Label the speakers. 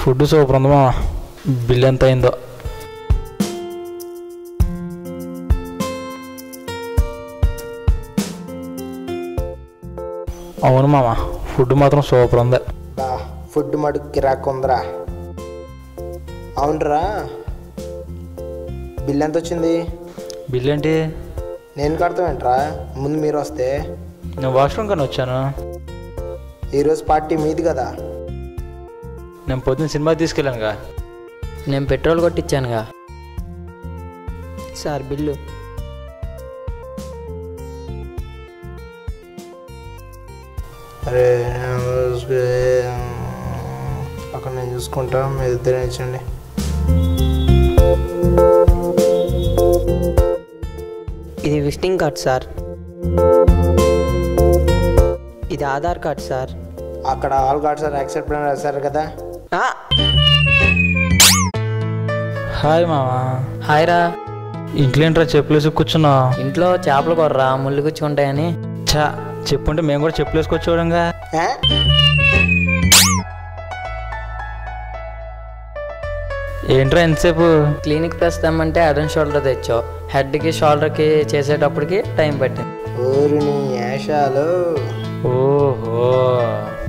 Speaker 1: Food super ఉంది మామ bill ఎంత అయిందో అవును మామ ఫుడ్ మాత్రం సూపర్ ఉంది
Speaker 2: బా ఫుడ్ మడుగు కిరాక్ ఉందిరా అవునరా బిల్ ఎంత వచ్చింది
Speaker 1: బిల్ ఏంటి
Speaker 2: నేను కడతామేంట్రా ముందు మీరు వస్తే
Speaker 1: నేను వాష్రూమ్ కానీ వచ్చాను
Speaker 2: ఈరోజు పార్టీ మీది కదా
Speaker 1: నేను పొద్దున్న సినిమాకి తీసుకెళ్ళానుగా
Speaker 3: నేను పెట్రోల్ కొట్టించానుగా సార్ బిల్లు
Speaker 2: అరే అక్కడ నేను చూసుకుంటా మీరు ఇద్దరే ఇచ్చండి
Speaker 3: ఇది విజిటింగ్ కార్డ్ సార్ ఇది ఆధార్ కార్డ్ సార్
Speaker 2: అక్కడ ఆల్ కార్డ్స్ ఆర్ యాక్సెప్ట్ అని రాశారు కదా
Speaker 3: ఆ,
Speaker 1: హాయ్ మామ
Speaker 3: హాయ్ రా
Speaker 1: ఇంట్లో ఏంట్రా చెప్పులేసి కూర్చున్నా
Speaker 3: ఇంట్లో చేపలు కొర్రా ముళ్ళు గుచ్చుకుంటాయని
Speaker 1: చా చెప్పుంటే మేము కూడా చెప్పులు వేసుకొచ్చేవాడంగా
Speaker 2: ఏ?
Speaker 1: ఏంట్రా ఎంతసేపు
Speaker 3: క్లినిక్ ప్లస్ తెమ్మంటే అడన్ షోల్డర్ తెచ్చావు హెడ్కి షోల్డర్కి చేసేటప్పటికి టైం పట్టింది
Speaker 2: ఊరి నీ యాషాలు
Speaker 1: ఓహో